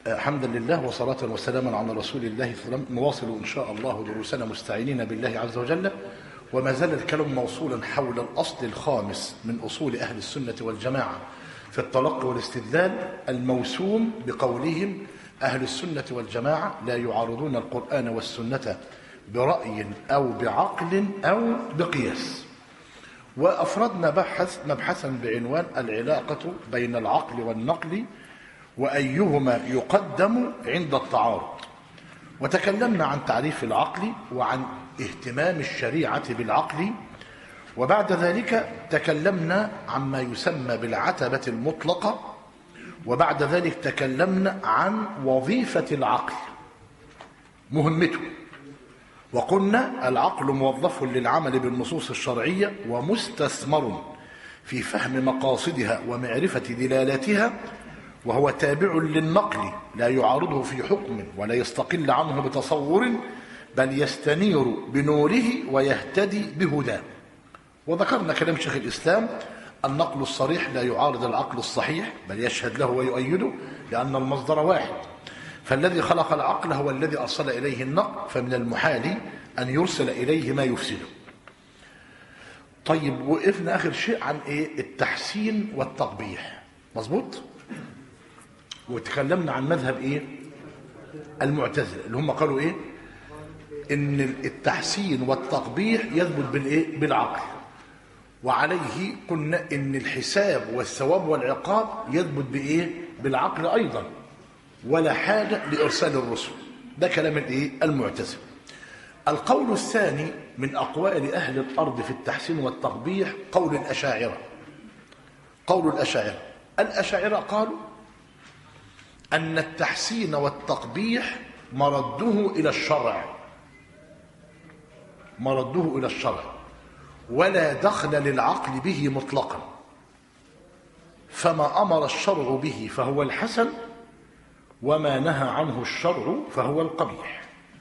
حمدا لله وصلاة وسلاما على رسول الله صلى الله عليه وسلم نواصل إن شاء الله دروسنا مستعينين بالله عز وجل وما زال الكلام موصولا حول الأصل الخامس من أصول أهل السنة والجماعة في التلقي والاستدلال الموسوم بقولهم أهل السنة والجماعة لا يعارضون القرآن والسنة برأي أو بعقل أو بقياس وأفردنا بحث مبحثا بعنوان العلاقة بين العقل والنقل وأيهما يقدم عند التعارض وتكلمنا عن تعريف العقل وعن اهتمام الشريعة بالعقل وبعد ذلك تكلمنا عما يسمى بالعتبة المطلقة وبعد ذلك تكلمنا عن وظيفة العقل مهمته وقلنا العقل موظف للعمل بالنصوص الشرعية ومستثمر في فهم مقاصدها ومعرفة دلالاتها وهو تابع للنقل لا يعارضه في حكم ولا يستقل عنه بتصور بل يستنير بنوره ويهتدي بهداه وذكرنا كلام شيخ الإسلام النقل الصريح لا يعارض العقل الصحيح بل يشهد له ويؤيده لأن المصدر واحد فالذي خلق العقل هو الذي أرسل إليه النقل فمن المحال أن يرسل إليه ما يفسده طيب وقفنا آخر شيء عن إيه التحسين والتقبيح مظبوط وتكلمنا عن مذهب إيه المعتزلة اللي هم قالوا إيه إن التحسين والتقبيح يثبت بالإيه بالعقل وعليه قلنا إن الحساب والثواب والعقاب يثبت بإيه بالعقل أيضا ولا حاجة لإرسال الرسل ده كلام الإيه المعتزلة القول الثاني من أقوال أهل الأرض في التحسين والتقبيح قول الأشاعرة قول الأشاعرة الأشاعرة قالوا أن التحسين والتقبيح مرده إلى الشرع مرده إلى الشرع ولا دخل للعقل به مطلقا فما أمر الشرع به فهو الحسن وما نهى عنه الشرع فهو القبيح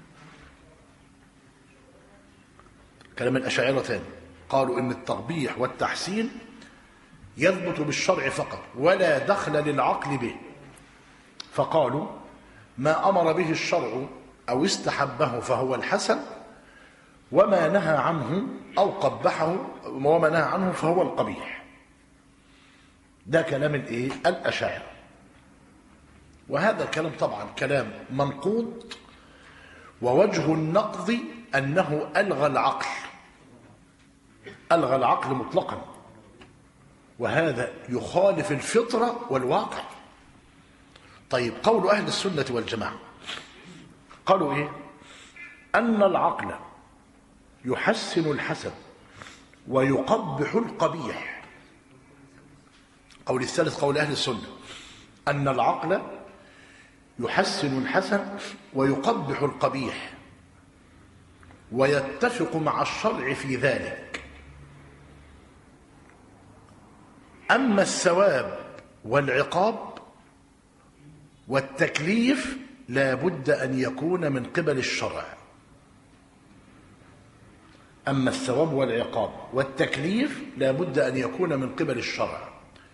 كلام الأشاعرة تاني قالوا إن التقبيح والتحسين يثبت بالشرع فقط ولا دخل للعقل به فقالوا ما أمر به الشرع أو استحبه فهو الحسن وما نهى عنه أو قبحه وما نهى عنه فهو القبيح ده كلام الايه الأشاعرة وهذا الكلام طبعا كلام منقوض ووجه النقض أنه ألغى العقل ألغى العقل مطلقا وهذا يخالف الفطرة والواقع طيب قول أهل السنة والجماعة قالوا إيه أن العقل يحسن الحسن ويقبح القبيح قول الثالث قول أهل السنة أن العقل يحسن الحسن ويقبح القبيح ويتفق مع الشرع في ذلك أما الثواب والعقاب والتكليف لا بد أن يكون من قبل الشرع أما الثواب والعقاب والتكليف لا بد أن يكون من قبل الشرع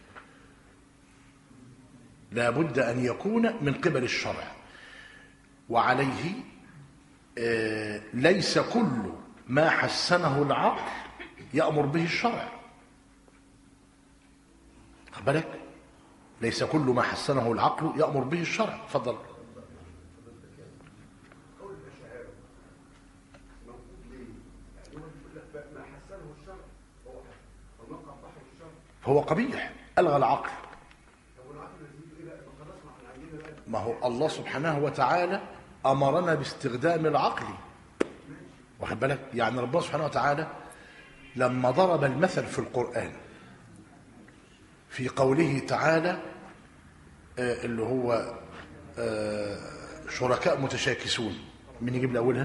لا بد أن يكون من قبل الشرع وعليه آه ليس كل ما حسنه العقل يأمر به الشرع خد بالك ليس كل ما حسنه العقل يأمر به الشرع تفضل فهو قبيح ألغى العقل ما هو الله سبحانه وتعالى أمرنا باستخدام العقل واخد بالك يعني ربنا سبحانه وتعالى لما ضرب المثل في القرآن في قوله تعالى آه اللي هو آه شركاء متشاكسون من يجيب لأولها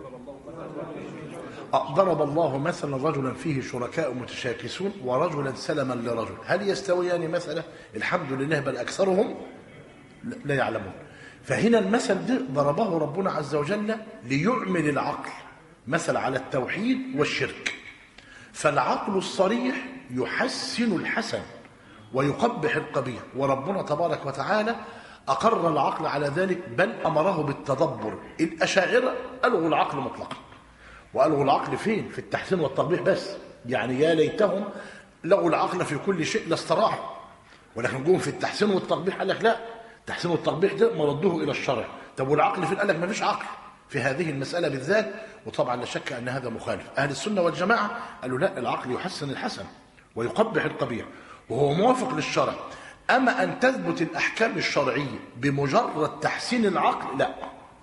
ضرب الله مثلا رجلا فيه شركاء متشاكسون ورجلا سلما لرجل هل يستويان مثلا الحمد لله بل أكثرهم لا يعلمون فهنا المثل ده ضربه ربنا عز وجل ليعمل العقل مثل على التوحيد والشرك فالعقل الصريح يحسن الحسن ويقبح القبيح وربنا تبارك وتعالى أقر العقل على ذلك بل أمره بالتدبر الأشاعرة ألغوا العقل مطلقا وألغوا العقل فين في التحسين والتقبيح بس يعني يا ليتهم لغوا العقل في كل شيء لاستراحوا ولكن جم في التحسين والتقبيح قال لك لا التحسين والتقبيح ده مردوه إلى الشرع طب والعقل فين قال لك ما فيش عقل في هذه المسألة بالذات وطبعا لا شك أن هذا مخالف أهل السنة والجماعة قالوا لا العقل يحسن الحسن ويقبح القبيح وهو موافق للشرع أما أن تثبت الأحكام الشرعية بمجرد تحسين العقل لا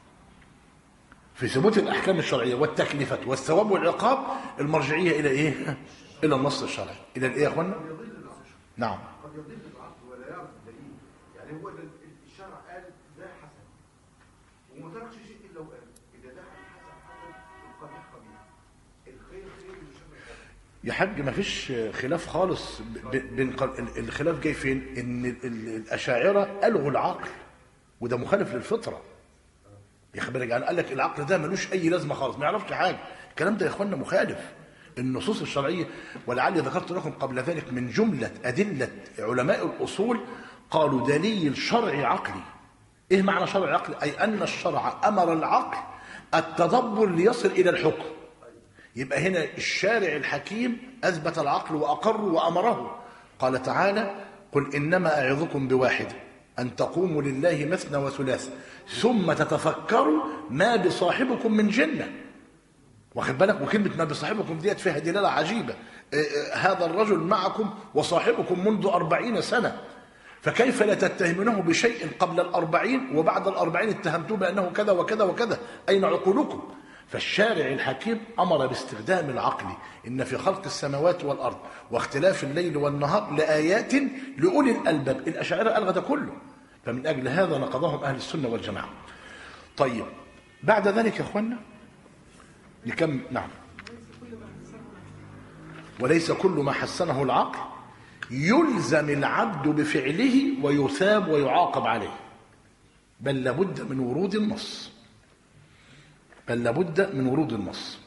في ثبوت الأحكام الشرعية والتكليفات والثواب والعقاب المرجعية إلى إيه؟ إلى النص الشرعي إلى الإيه يا أخوانا؟ نعم قد يضل العقل ولا يعرف الدليل يعني هو ال- الشرع قال ده حسن وما تركش شيء الا وقال اذا ده حسن حسن القبيح قبيح الخير خير والشر شر يا حاج ما فيش خلاف خالص ب- بين قل- ال- الخلاف جاي فين ان ال- ال- الاشاعره الغوا العقل وده مخالف للفطره يا خبر يعني قال لك العقل ده ملوش اي لازمه خالص ما يعرفش حاجه الكلام ده يا اخوانا مخالف النصوص الشرعيه ولعلي ذكرت لكم قبل ذلك من جمله ادله علماء الاصول قالوا دليل شرعي عقلي ايه معنى شرعي عقلي اي ان الشرع امر العقل التدبر ليصل الى الحكم يبقى هنا الشارع الحكيم أثبت العقل وأقر وأمره قال تعالى قل إنما أعظكم بواحد أن تقوموا لله مثنى وثلاث ثم تتفكروا ما بصاحبكم من جنة واخد بالك وكلمة ما بصاحبكم ديت فيها دلالة عجيبة إيه إيه هذا الرجل معكم وصاحبكم منذ أربعين سنة فكيف لا تتهمونه بشيء قبل الأربعين وبعد الأربعين اتهمتوه بأنه كذا وكذا وكذا أين عقولكم فالشارع الحكيم أمر باستخدام العقل إن في خلق السماوات والأرض واختلاف الليل والنهار لآيات لأولي الألباب الأشاعرة ألغى ده كله فمن أجل هذا نقضهم أهل السنة والجماعة طيب بعد ذلك يا أخوانا نكمل نعم وليس كل ما حسنه العقل يلزم العبد بفعله ويثاب ويعاقب عليه بل لابد من ورود النص بل لابد من ورود النص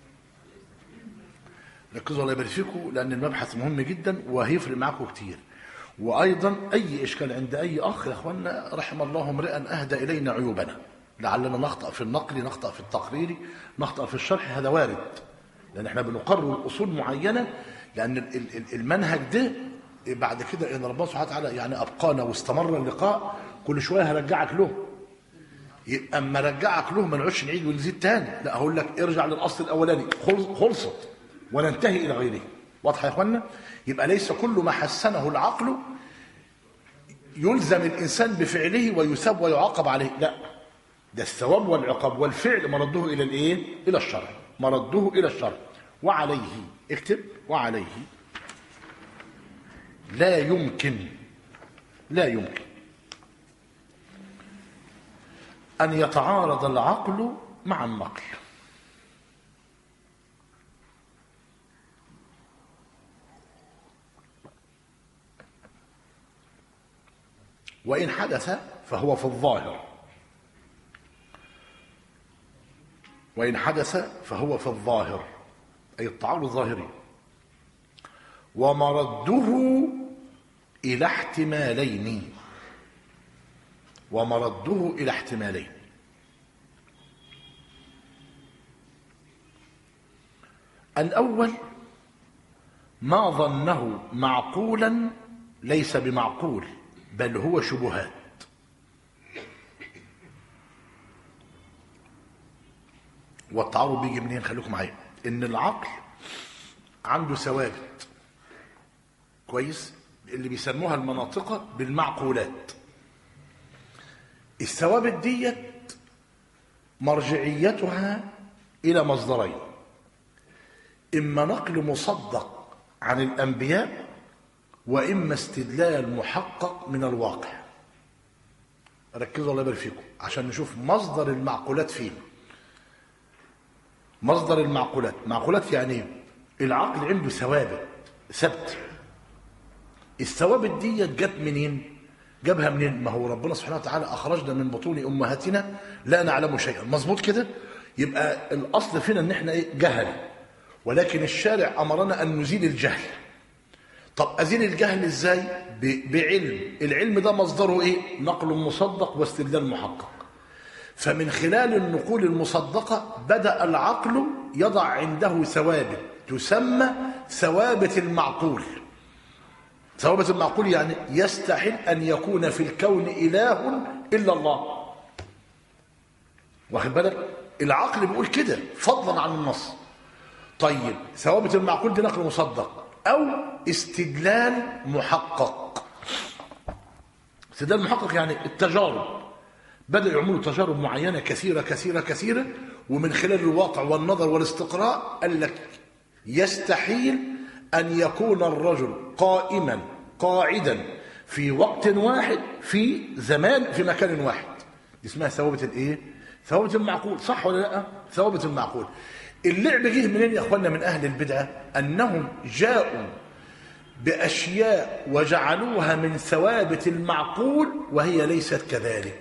ركزوا الله يبارك فيكم لان المبحث مهم جدا وهيفرق معاكم كتير وايضا اي اشكال عند اي اخ يا اخوانا رحم الله امرئا اهدى الينا عيوبنا لعلنا نخطا في النقل نخطا في التقرير نخطا في الشرح هذا وارد لان احنا بنقرر اصول معينه لان ال- ال- المنهج ده بعد كده ان ربنا سبحانه وتعالى يعني ابقانا واستمر اللقاء كل شويه هرجعك له يبقى اما رجعك له ما نقعدش نعيد ونزيد تاني لا هقول لك ارجع للاصل الاولاني خلص- خلصت وننتهي الى غيره واضحه يا اخوانا يبقى ليس كل ما حسنه العقل يلزم الانسان بفعله ويثاب ويعاقب عليه لا ده الثواب والعقاب والفعل مرده الى الايه الى الشرع مرده الى الشرع وعليه اكتب وعليه لا يمكن لا يمكن أن يتعارض العقل مع النقل وإن حدث فهو في الظاهر وإن حدث فهو في الظاهر أي التعارض الظاهري ومرده إلى احتمالين ومرده إلى احتمالين الأول ما ظنه معقولا ليس بمعقول بل هو شبهات والتعارض بيجي منين خليكم معايا ان العقل عنده ثوابت كويس اللي بيسموها المناطق بالمعقولات الثوابت ديت مرجعيتها الى مصدرين اما نقل مصدق عن الانبياء واما استدلال محقق من الواقع ركزوا الله يبارك فيكم عشان نشوف مصدر المعقولات فين مصدر المعقولات معقولات يعني ايه العقل عنده ثوابت ثبت الثوابت ديت جت منين جابها منين ما هو ربنا سبحانه وتعالى اخرجنا من بطون امهاتنا لا نعلم شيئا مظبوط كده يبقى الاصل فينا ان احنا ايه جهل ولكن الشارع امرنا ان نزيل الجهل طب أزيل الجهل إزاي ب- بعلم العلم ده مصدره إيه نقل مصدق واستدلال محقق فمن خلال النقول المصدقة بدأ العقل يضع عنده ثوابت تسمى ثوابت المعقول ثوابت المعقول يعني يستحيل أن يكون في الكون إله إلا الله واخد بالك العقل بيقول كده فضلا عن النص طيب ثوابت المعقول دي نقل مصدق أو استدلال محقق استدلال محقق يعني التجارب بدأوا يعملوا تجارب معينة كثيرة كثيرة كثيرة ومن خلال الواقع والنظر والاستقراء قال لك يستحيل أن يكون الرجل قائما قاعدا في وقت واحد في زمان في مكان واحد دي اسمها ثوابت الايه ثوابت المعقول صح ولا لا ثوابت المعقول اللعب جه منين يا اخوانا من اهل البدعه انهم جاءوا باشياء وجعلوها من ثوابت المعقول وهي ليست كذلك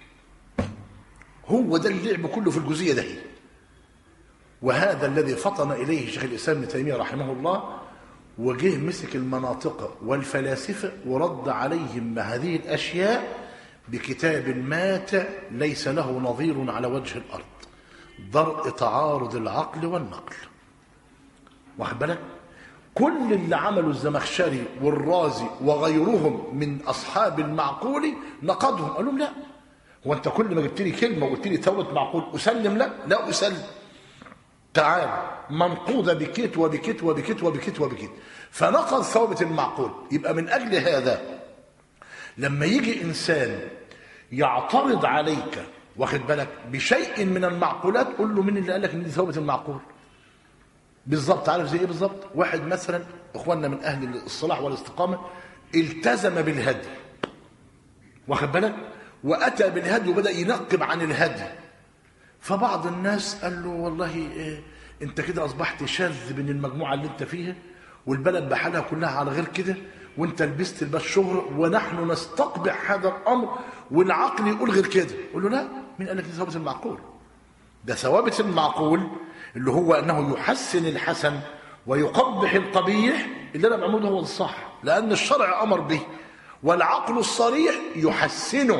هو ده اللعب كله في الجزئيه ده وهذا الذي فطن اليه شيخ الاسلام ابن تيميه رحمه الله وجه مسك المناطق والفلاسفه ورد عليهم هذه الاشياء بكتاب مات ليس له نظير على وجه الارض درء تعارض العقل والنقل واخد بالك كل اللي عمله الزمخشري والرازي وغيرهم من اصحاب المعقول نقضهم قال لهم لا هو انت كل ما جبت لي كلمه وقلت لي ثوبت معقول اسلم لا لا اسلم تعال منقوضه بكت وبكت وبكت وبكت وبكت فنقض ثوبت المعقول يبقى من اجل هذا لما يجي انسان يعترض عليك واخد بالك بشيء من المعقولات قول له مين اللي قال لك ان دي ثوبت المعقول بالظبط عارف زي ايه بالظبط واحد مثلا اخواننا من اهل الصلاح والاستقامه التزم بالهدي واخد بالك واتى بالهدي وبدا ينقب عن الهدي فبعض الناس قال له والله إيه انت كده اصبحت شاذ بين المجموعه اللي انت فيها والبلد بحالها كلها على غير كده وانت لبست الباس شهر ونحن نستقبح هذا الامر والعقل يقول غير كده قول له لا مين قال لك دي ثوابت المعقول ده ثوابت المعقول اللي هو انه يحسن الحسن ويقبح القبيح اللي انا بعمله هو الصح لان الشرع امر به والعقل الصريح يحسنه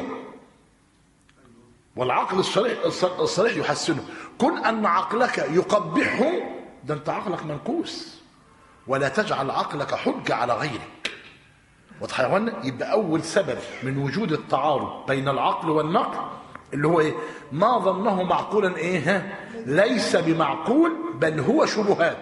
والعقل الصريح الصريح يحسنه كن ان عقلك يقبحه ده انت عقلك منكوس ولا تجعل عقلك حجه على غيرك واضح يا اخوانا يبقى اول سبب من وجود التعارض بين العقل والنقل اللي هو ايه ما ظنه معقولا ايه ها ليس بمعقول بل هو شبهات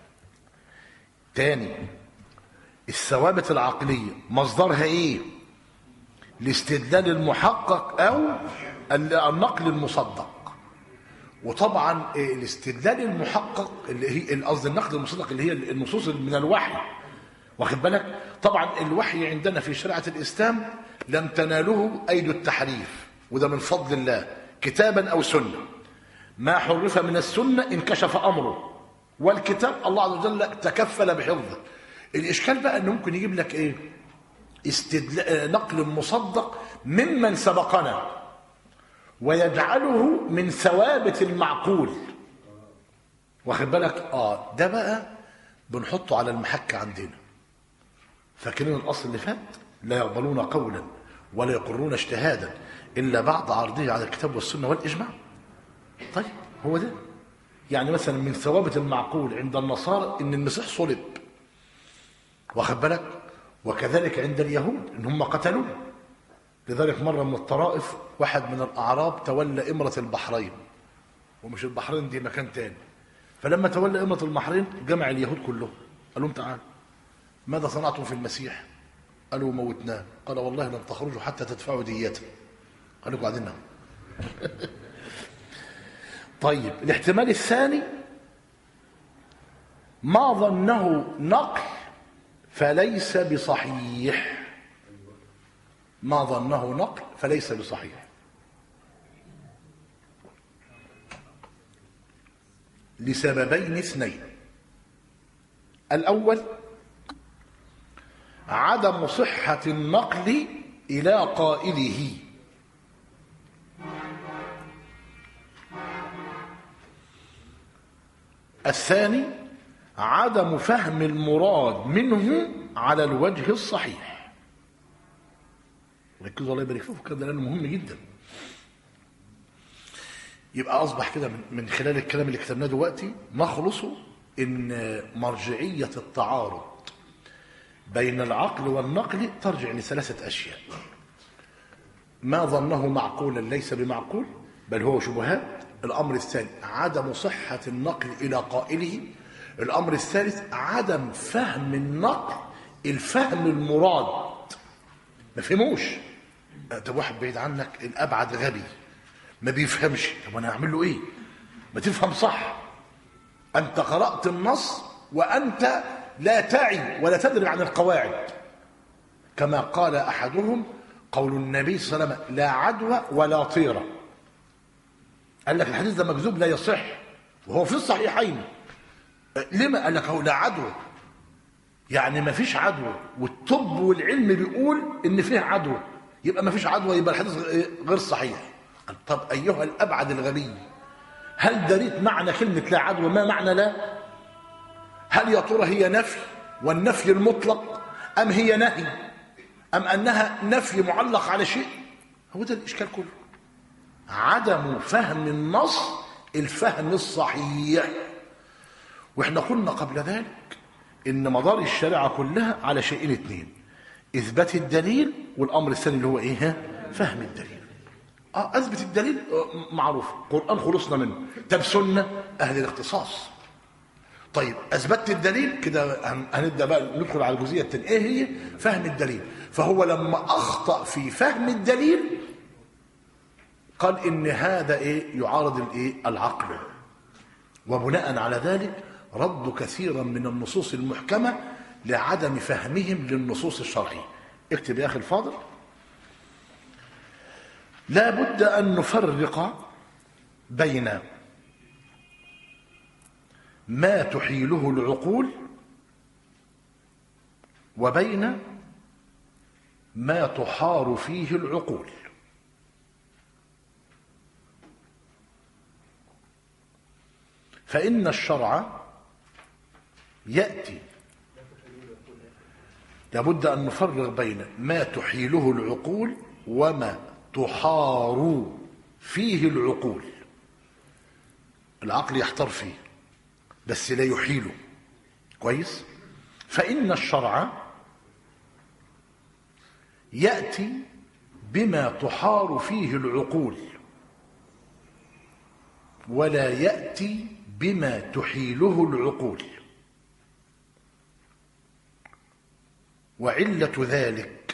تاني الثوابت العقليه مصدرها ايه الاستدلال المحقق او النقل المصدق وطبعا الاستدلال المحقق اللي هي قصدي النقل المصدق اللي هي النصوص من الوحي واخد بالك طبعا الوحي عندنا في شريعه الاسلام لم تناله ايد التحريف وده من فضل الله كتابا او سنه ما حرف من السنه انكشف امره والكتاب الله عز وجل تكفل بحفظه الاشكال بقى انه ممكن يجيب لك ايه استدل... نقل مصدق ممن سبقنا ويجعله من ثوابت المعقول واخد بالك اه ده بقى بنحطه على المحك عندنا فاكرين الاصل اللي فات لا يقبلون قولا ولا يقرون اجتهادا الا بعد عرضه على الكتاب والسنه والاجماع طيب هو ده يعني مثلا من ثوابت المعقول عند النصارى ان المسيح صلب واخد بالك وكذلك عند اليهود ان هم قتلوه لذلك مره من الطرائف واحد من الاعراب تولى امره البحرين ومش البحرين دي مكان تاني فلما تولى امره البحرين جمع اليهود كلهم قال لهم تعالوا ماذا صنعتم في المسيح قالوا موتناه قال والله لن تخرجوا حتى تدفعوا ديته قال لكم قاعدين طيب الاحتمال الثاني ما ظنه نقل فليس بصحيح ما ظنه نقل فليس بصحيح لسببين اثنين الاول عدم صحه النقل الى قائله الثاني عدم فهم المراد منه على الوجه الصحيح ركزوا الله يبارك فيكم كده لانه مهم جدا يبقى اصبح كده من- من خلال الكلام اللي كتبناه دلوقتي نخلصه ان مرجعيه التعارض بين العقل والنقل ترجع لثلاثه اشياء ما ظنه معقولا ليس بمعقول بل هو شبهات الأمر الثاني عدم صحة النقل إلى قائله الأمر الثالث عدم فهم النقل الفهم المراد ما فهموش طب واحد بعيد عنك الأبعد غبي ما بيفهمش طب أنا أعمل له إيه ما تفهم صح أنت قرأت النص وأنت لا تعي ولا تدري عن القواعد كما قال احدهم قول النبي صلى الله عليه وسلم لا عدوى ولا طيره قال لك الحديث ده مكذوب لا يصح وهو في الصحيحين لما قال لك هو لا عدوى يعني ما فيش عدوى والطب والعلم بيقول ان فيه عدوى يبقى ما فيش عدوى يبقى الحديث غير صحيح قال طب ايها الابعد الغبي هل دريت معنى كلمه لا عدوى ما معنى لا هل يا ترى هي نفي والنفي المطلق ام هي نهي ام انها نفي معلق على شيء هو ده الاشكال كله عدم فهم النص الفهم الصحيح واحنا قلنا قبل ذلك ان مدار الشريعه كلها على شيئين اثنين اثبات الدليل والامر الثاني اللي هو ايه ها؟ فهم الدليل اه اثبت الدليل آه، معروف قران خلصنا منه طب سنه اهل الاختصاص طيب اثبتت الدليل كده هن- هنبدا بقى ندخل على الجزئيه الثانيه ايه هي فهم الدليل فهو لما اخطا في فهم الدليل قال ان هذا ايه يعارض الايه العقل وبناء على ذلك رد كثيرا من النصوص المحكمه لعدم فهمهم للنصوص الشرعيه اكتب يا اخي الفاضل لا بد ان نفرق بين ما تحيله العقول وبين ما تحار فيه العقول فإن الشرع يأتي لابد أن نفرق بين ما تحيله العقول وما تحار فيه العقول العقل يحتار فيه بس لا يحيله كويس فإن الشرع يأتي بما تحار فيه العقول ولا يأتي بما تحيله العقول وعلة ذلك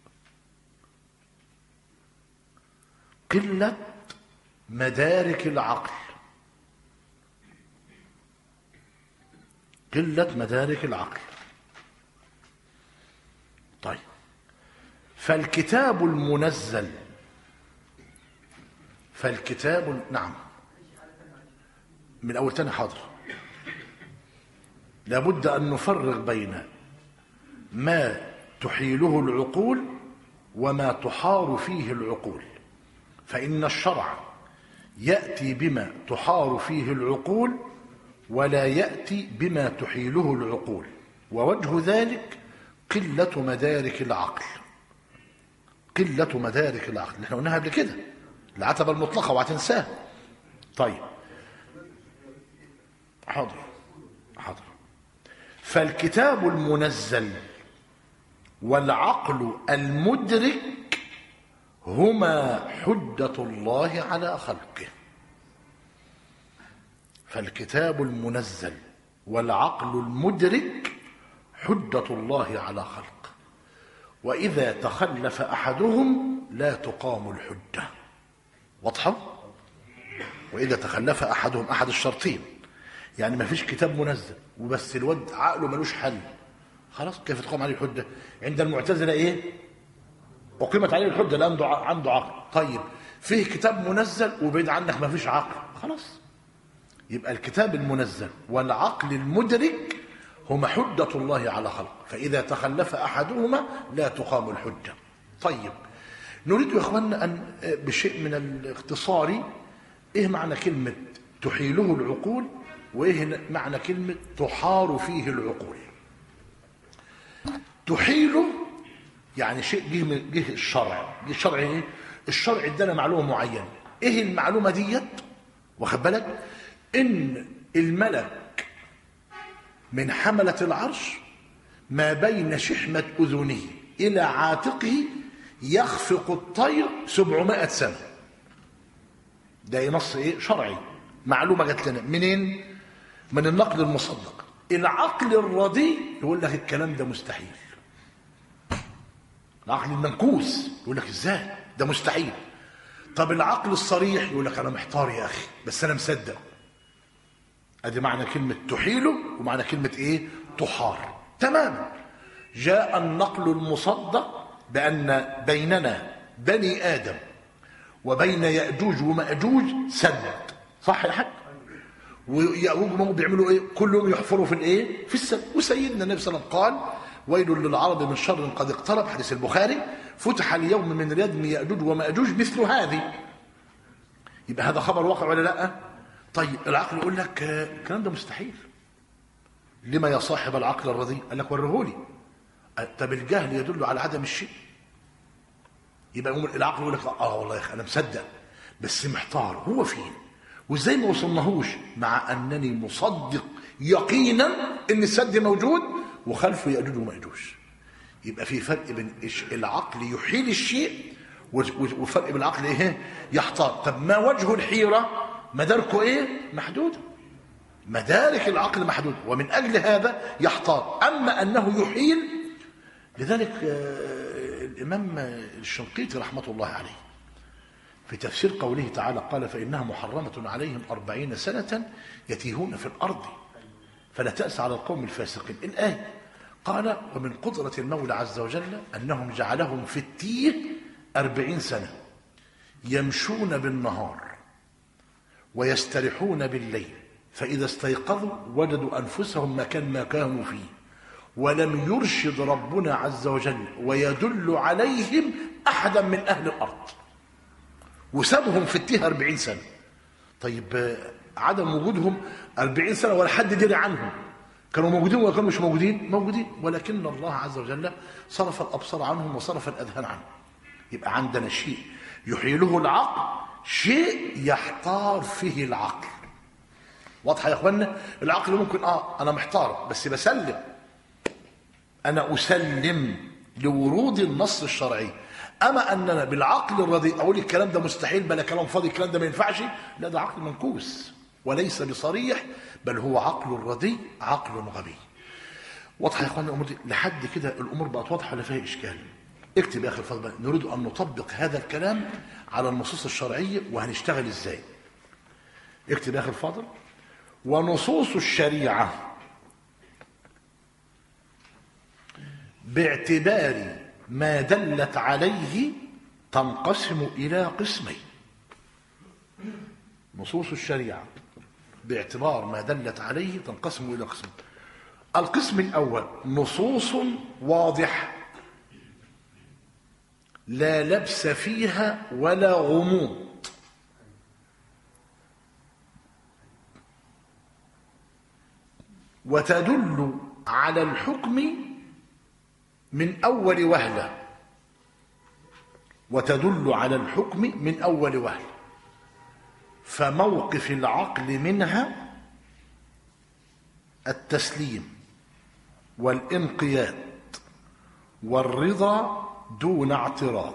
قلة مدارك العقل قلة مدارك العقل طيب فالكتاب المنزل فالكتاب نعم من أول تاني حاضر لابد أن نفرق بين ما تحيله العقول وما تحار فيه العقول فإن الشرع يأتي بما تحار فيه العقول ولا يأتي بما تحيله العقول ووجه ذلك قلة مدارك العقل قلة مدارك العقل اللي احنا قلناها قبل كده العتبة المطلقة وهتنساها طيب حاضر حاضر فالكتاب المنزل والعقل المدرك هما حجة الله على خلقه فالكتاب المنزل والعقل المدرك حجة الله على خلقه وإذا تخلف أحدهم لا تقام الحجة واضحة؟ وإذا تخلف أحدهم أحد الشرطين يعني ما فيش كتاب منزل وبس الواد عقله ملوش حل خلاص كيف تقام عليه الحجة عند المعتزلة إيه أقيمت عليه الحجة لأن عنده ع- عنده عقل طيب فيه كتاب منزل وبعيد عنك ما فيش عقل خلاص يبقى الكتاب المنزل والعقل المدرك هما حجة الله على خلقه فإذا تخلف أحدهما لا تقام الحجة طيب نريد يا إخواننا أن بشيء من الاختصار إيه معنى كلمة تحيله العقول وايه معنى كلمه تحار فيه العقول تحيله يعني شيء جه من جه الشرع جه الشرع ايه الشرع ادانا معلومه معينه ايه المعلومه ديت واخد بالك ان الملك من حمله العرش ما بين شحمه اذنه الى عاتقه يخفق الطير 700 سنه ده نص ايه شرعي معلومه جات لنا منين من النقل المصدق العقل الرديء يقول لك الكلام ده مستحيل العقل المنكوس يقول لك ازاي ده مستحيل طب العقل الصريح يقول لك انا محتار يا اخي بس انا مصدق ادي معنى كلمه تحيله ومعنى كلمه ايه تحار تماما جاء النقل المصدق بان بيننا بني ادم وبين ياجوج وماجوج سد صح يا حاج ويأجوج وماجوج بيعملوا ايه كلهم يحفروا في الايه في السد وسيدنا النبي صلى الله عليه وسلم قال ويل للعرب من شر قد اقترب حديث البخاري فتح اليوم من ردم يأجوج ومأجوج مثل هذه يبقى هذا خبر واقع ولا لا طيب العقل يقول لك آه، الكلام ده مستحيل لما يا صاحب العقل الرضي قال لك وريهولي آه، طب الجهل يدل على عدم الشيء يبقى يقوم العقل يقول لك اه والله يا اخي انا مصدق بس محتار هو فين وازاي ما وصلناهوش مع انني مصدق يقينا ان السد موجود وخلفه ياجوج وماجوج يبقى في فرق بين إيش- العقل يحيل الشيء و- و- وفرق بين العقل ايه يحتار طب ما وجه الحيره مداركه ايه محدوده مدارك العقل محدوده ومن اجل هذا يحتار اما انه يحيل لذلك آه، الامام الشنقيطي رحمه الله عليه في تفسير قوله تعالى قال فإنها محرمة عليهم أربعين سنة يتيهون في الأرض فلا تأس على القوم الفاسقين الآية قال ومن قدرة المولى عز وجل أنهم جعلهم في التيه أربعين سنة يمشون بالنهار ويستريحون بالليل فإذا استيقظوا وجدوا أنفسهم مكان ما كانوا فيه ولم يرشد ربنا عز وجل ويدل عليهم أحدا من أهل الأرض وسابهم في التيه 40 سنة طيب آه، عدم وجودهم 40 سنة ولا حد دري عنهم كانوا موجودين ولا كانوا مش موجودين موجودين ولكن الله عز وجل صرف الأبصار عنهم وصرف الأذهان عنهم يبقى عندنا شيء يحيله العقل شيء يحتار فيه العقل واضحة يا اخوانا العقل ممكن اه انا محتار بس بسلم انا اسلم لورود النص الشرعي اما اننا بالعقل الرديء اقول الكلام ده مستحيل بلا كلام فاضي الكلام ده ما ينفعش لا ده عقل منكوس وليس بصريح بل هو عقل رديء عقل غبي واضحه يا اخوانا الامور دي لحد كده الامور بقت واضحه ولا فيها اشكال اكتب يا اخي الفضل بقى. نريد ان نطبق هذا الكلام على النصوص الشرعيه وهنشتغل ازاي اكتب يا اخي الفاضل ونصوص الشريعه باعتبار ما دلت عليه تنقسم إلى قسمين نصوص الشريعة باعتبار ما دلت عليه تنقسم إلى قسمين القسم الأول نصوص واضحة لا لبس فيها ولا غموض وتدل على الحكم من أول وهلة وتدل على الحكم من أول وهلة فموقف العقل منها التسليم والانقياد والرضا دون اعتراض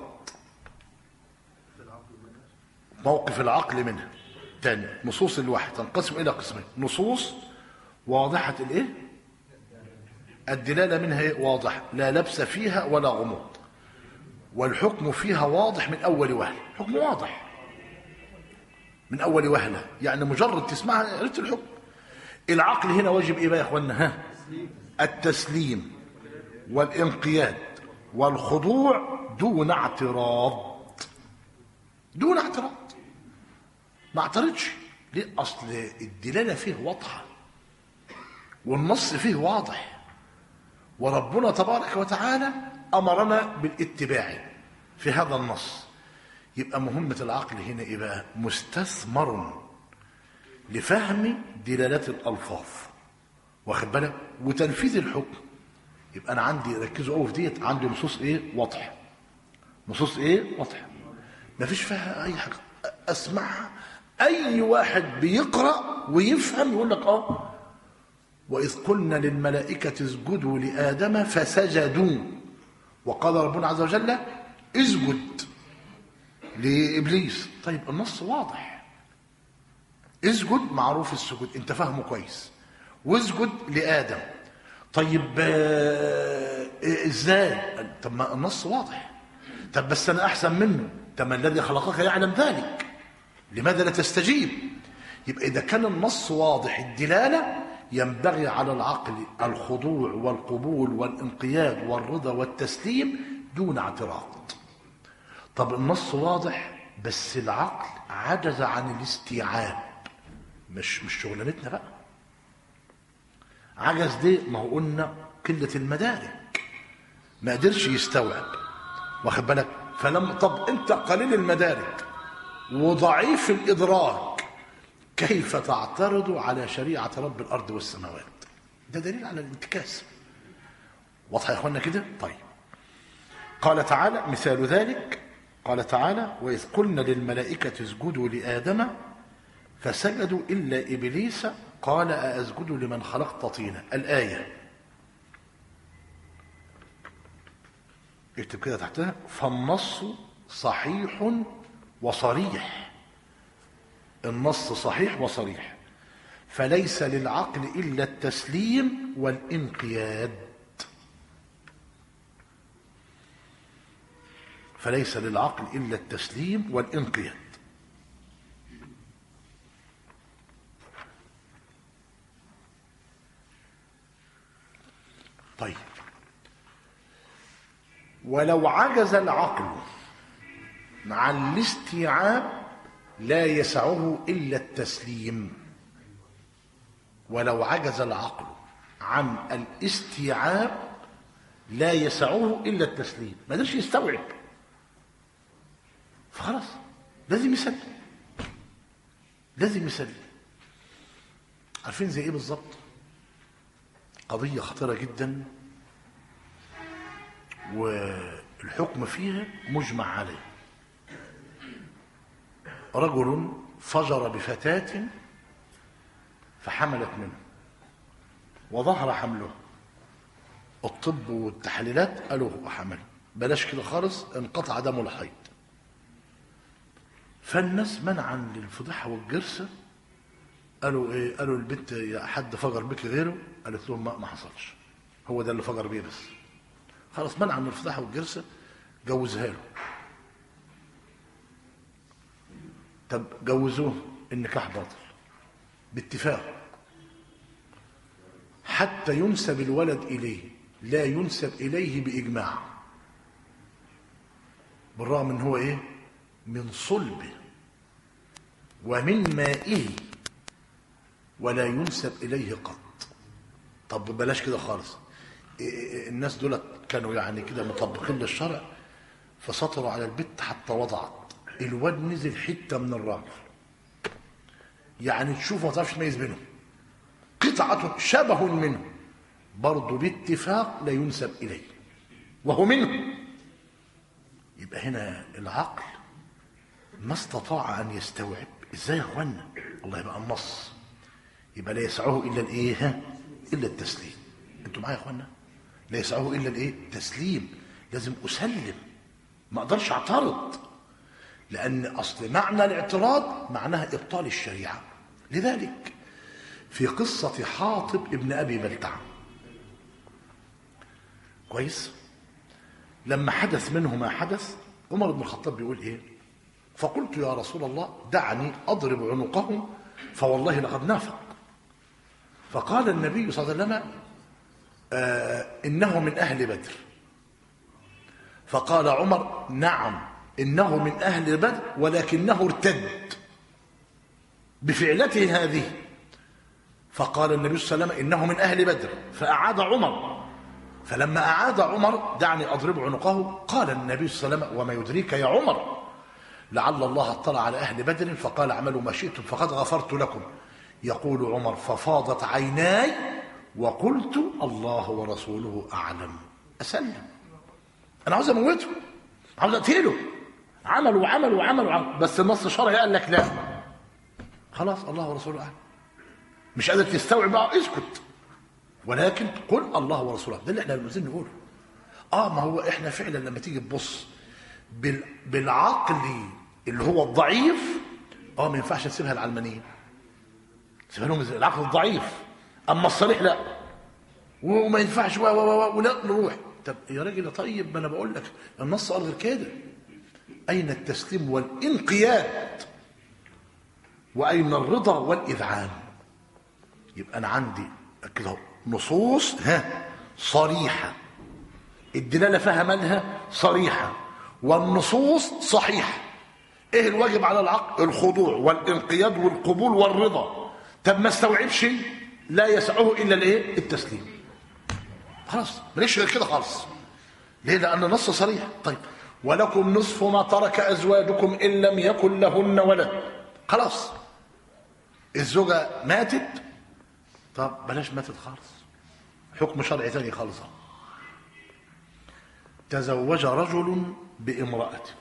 موقف العقل منها تاني نصوص الوحي تنقسم إلى قسمين نصوص واضحة الإيه؟ الدلالة منها إيه؟ واضحة لا لبس فيها ولا غموض والحكم فيها واضح من أول وهلة حكم واضح من أول وهلة يعني مجرد تسمعها عرفت الحكم العقل هنا واجب إيه بقى يا أخوانا ها التسليم والانقياد والخضوع دون اعتراض دون اعتراض ما اعترضش ليه أصل الدلالة فيه واضحة والنص فيه واضح وربنا تبارك وتعالى امرنا بالاتباع في هذا النص يبقى مهمه العقل هنا ايه بقى مستثمر لفهم دلالات الألفاظ واخد بالك وتنفيذ الحكم يبقى أنا عندي ركزوا قوي في ديت عندي نصوص إيه واضحة نصوص إيه واضحة مفيش فيها أي حاجة أسمعها أي واحد بيقرأ ويفهم يقول لك آه وإذ قلنا للملائكة اسجدوا لآدم فسجدوا وقال ربنا عز وجل اسجد لإبليس طيب النص واضح اسجد معروف السجود انت فاهمه كويس واسجد لآدم طيب آه، ازاي طب ما النص واضح طب بس انا احسن منه طب ما الذي خلقك يعلم ذلك لماذا لا تستجيب يبقى اذا كان النص واضح الدلاله ينبغي على العقل الخضوع والقبول والانقياد والرضا والتسليم دون اعتراض طب النص واضح بس العقل عجز عن الاستيعاب مش مش شغلانتنا بقى عجز دي ما هو قلنا قله المدارك ما قدرش يستوعب واخد بالك فلما طب انت قليل المدارك وضعيف الادراك كيف تعترض على شريعه رب الارض والسماوات ده دليل على الانتكاس واضحه يا اخوانا كده طيب قال تعالى مثال ذلك قال تعالى واذ قلنا للملائكه اسجدوا لادم فسجدوا الا ابليس قال ااسجد لمن خلقت طينا الايه اكتب كده تحتها فالنص صحيح وصريح النص صحيح وصريح فليس للعقل الا التسليم والانقياد فليس للعقل الا التسليم والانقياد طيب ولو عجز العقل عن الاستيعاب لا يسعه الا التسليم ولو عجز العقل عن الاستيعاب لا يسعه الا التسليم ما قدرش يستوعب فخلاص لازم يسلم لازم يسلم عارفين زي ايه بالظبط قضيه خطيره جدا والحكم فيها مجمع عليه رجل فجر بفتاة فحملت منه وظهر حمله الطب والتحليلات قالوا هو حمل بلاش كده خالص انقطع دمه الحيض فالناس منعا للفضيحه والجرسه قالوا ايه قالوا البنت يا حد فجر بك غيره قالت لهم ما, ما حصلش هو ده اللي فجر بيه بس خلاص منعا من الفضيحه والجرسه جوزها له طب جوزوه النكاح باطل باتفاق حتى ينسب الولد اليه لا ينسب اليه باجماع بالرغم ان هو ايه من صلبه ومن مائه ولا ينسب اليه قط طب بلاش كده خالص الناس دول كانوا يعني كده مطبقين للشرع فسطروا على البت حتى وضعت الواد نزل حته من الراجل يعني تشوف ما تعرفش تميز بينهم قطعة شبه منه برضه باتفاق لا ينسب إليه وهو منه يبقى هنا العقل ما استطاع أن يستوعب إزاي يا أخوانا الله يبقى النص يبقى لا يسعه إلا الإيه إلا التسليم أنتوا معايا يا أخوانا لا يسعه إلا الإيه التسليم لازم أسلم ما أقدرش أعترض لأن أصل معنى الاعتراض معناها إبطال الشريعة لذلك في قصة حاطب ابن أبي بلتع كويس لما حدث منه ما حدث عمر بن الخطاب بيقول إيه فقلت يا رسول الله دعني أضرب عنقهم فوالله لقد نافق فقال النبي صلى الله عليه وسلم آه إنه من أهل بدر فقال عمر نعم إنه من أهل بدر ولكنه ارتد بفعلته هذه فقال النبي صلى الله عليه وسلم إنه من أهل بدر فأعاد عمر فلما أعاد عمر دعني أضرب عنقه قال النبي صلى الله عليه وسلم وما يدريك يا عمر لعل الله اطلع على أهل بدر فقال اعملوا ما شئتم فقد غفرت لكم يقول عمر ففاضت عيناي وقلت الله ورسوله أعلم أسلم أنا عاوز أموته عاوز أقتله عمل وعمل وعمل وعمل بس النص الشرعي قال لك لا خلاص الله ورسوله أعلم مش قادر تستوعب بقى اسكت ولكن قل الله ورسوله ده اللي احنا عايزين نقوله اه ما هو احنا فعلا لما تيجي تبص بال... بالعقل اللي هو الضعيف اه ما ينفعش تسيبها العلمانيين تسيبها لهم ازاي؟ العقل الضعيف اما الصريح لا وما ينفعش و و و ولا نروح طب يا راجل طيب ما انا بقول لك النص قال غير كده اين التسليم والانقياد واين الرضا والاذعان يبقى انا عندي كده نصوص ها صريحه الدلاله فيها مالها صريحه والنصوص صحيحه ايه الواجب على العقل الخضوع والانقياد والقبول والرضا طب ما استوعبش لا يسعه الا الايه التسليم خلاص ماليش غير كده خالص ليه لان النص صريح طيب ولكم نصف ما ترك ازواجكم ان لم يكن لهن ولد خلاص الزوجه ماتت طب بلاش ماتت خالص حكم شرعي ثاني خالص أهو. تزوج رجل بامرأته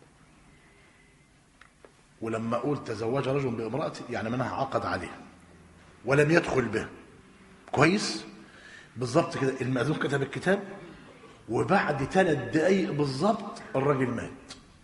ولما أقول تزوج رجل بامرأته يعني منها عقد عليها ولم يدخل بها كويس بالظبط كده المأذون كتب الكتاب وبعد ثلاث دقايق بالظبط الراجل مات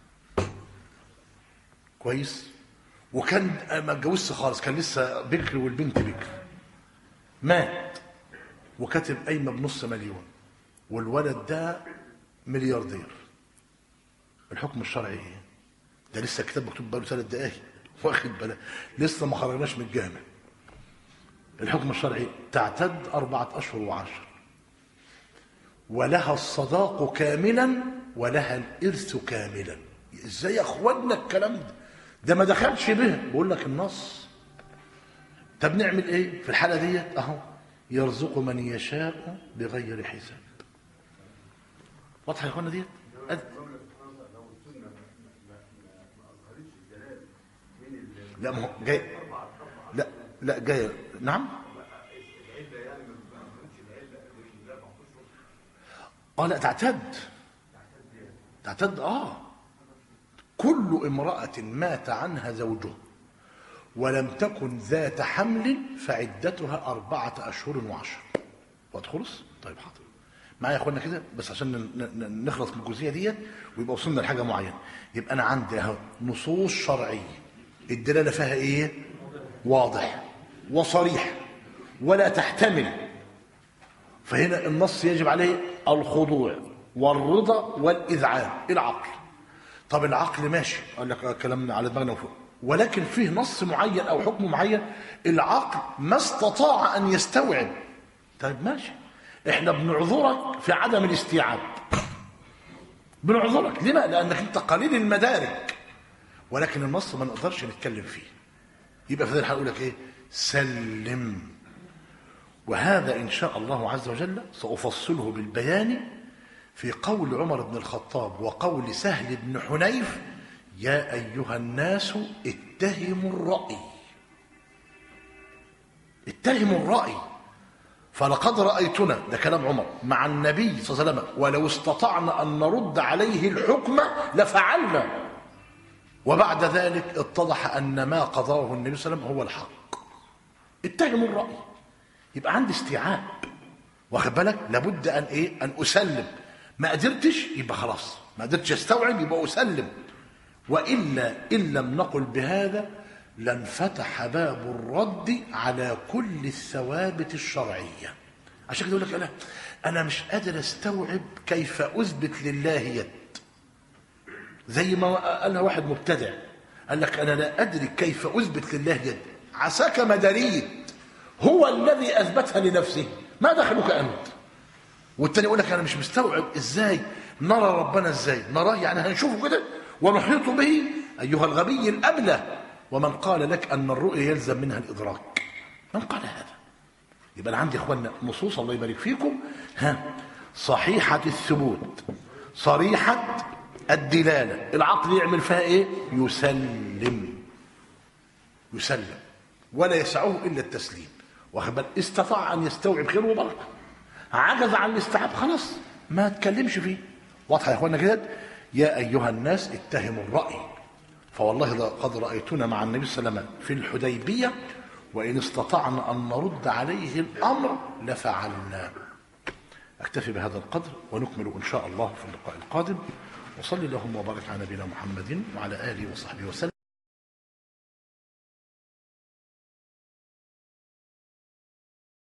كويس وكان ما اتجوزش خالص كان لسه بكر والبنت بكر مات وكتب قايمه بنص مليون والولد ده ملياردير الحكم الشرعي ايه؟ ده لسه الكتاب مكتوب بقاله ثلاث دقايق واخد بالك لسه ما خرجناش من الجامع الحكم الشرعي تعتد أربعة أشهر وعشر ولها الصداق كاملا ولها الإرث كاملا ازاي يا اخوانا الكلام ده ده ما دخلش به بقول لك النص طب نعمل ايه في الحالة ديت اهو يرزق من يشاء بغير حساب واضحة يا اخوانا ديت أد... لا ما هو جاي لا لا جاي نعم اه لا تعتد تعتد اه كل امرأة مات عنها زوجها ولم تكن ذات حمل فعدتها أربعة أشهر وعشر وقت خلص؟ طيب حاضر معايا يا اخوانا كده بس عشان ن- ن- نخلص من الجزئيه ديت ويبقى وصلنا لحاجه معينه يبقى انا عندي اهو نصوص شرعيه الدلاله فيها ايه؟ واضح وصريح ولا تحتمل فهنا النص يجب عليه الخضوع والرضا والاذعان العقل طب العقل ماشي قال لك آه كلامنا على دماغنا وفوق ولكن فيه نص معين او حكم معين العقل ما استطاع ان يستوعب طيب ماشي احنا بنعذرك في عدم الاستيعاب بنعذرك لما لانك انت قليل المدارك ولكن النص ما نقدرش نتكلم فيه يبقى في ذلك هقول لك ايه سلم وهذا ان شاء الله عز وجل سافصله بالبيان في قول عمر بن الخطاب وقول سهل بن حنيف يا ايها الناس اتهموا الراي اتهموا الراي فلقد رايتنا ده كلام عمر مع النبي صلى الله عليه وسلم ولو استطعنا ان نرد عليه الحكم لفعلنا وبعد ذلك اتضح ان ما قضاه النبي صلى الله عليه وسلم هو الحق اتهموا الراي يبقى عندي استيعاب واخد بالك لابد ان ايه ان اسلم ما قدرتش يبقى خلاص ما قدرتش استوعب يبقى اسلم والا ان لم نقل بهذا لانفتح باب الرد على كل الثوابت الشرعيه عشان كده يقول لك انا انا مش قادر استوعب كيف اثبت لله يد زي ما قالها واحد مبتدع قال لك انا لا ادري كيف اثبت لله يد عساك مداريه هو الذي اثبتها لنفسه ما دخلك انت والتاني يقول لك انا مش مستوعب ازاي نرى ربنا ازاي نراه يعني هنشوفه كده ونحيط به ايها الغبي الابله ومن قال لك ان الرؤيا يلزم منها الادراك من قال هذا يبقى انا عندي يا اخوانا نصوص الله يبارك فيكم ها صحيحه الثبوت صريحه الدلاله العقل يعمل فيها ايه يسلم يسلم ولا يسعه الا التسليم واخد بالك استطاع ان يستوعب خير وبركه عجز عن الاستيعاب خلاص ما تكلمش فيه واضحه يا اخوانا كده يا ايها الناس اتهموا الراي فوالله لقد رايتنا مع النبي صلى الله عليه وسلم في الحديبيه وان استطعنا ان نرد عليه الامر لفعلنا اكتفي بهذا القدر ونكمل ان شاء الله في اللقاء القادم وصلي اللهم وبارك على نبينا محمد وعلى اله وصحبه وسلم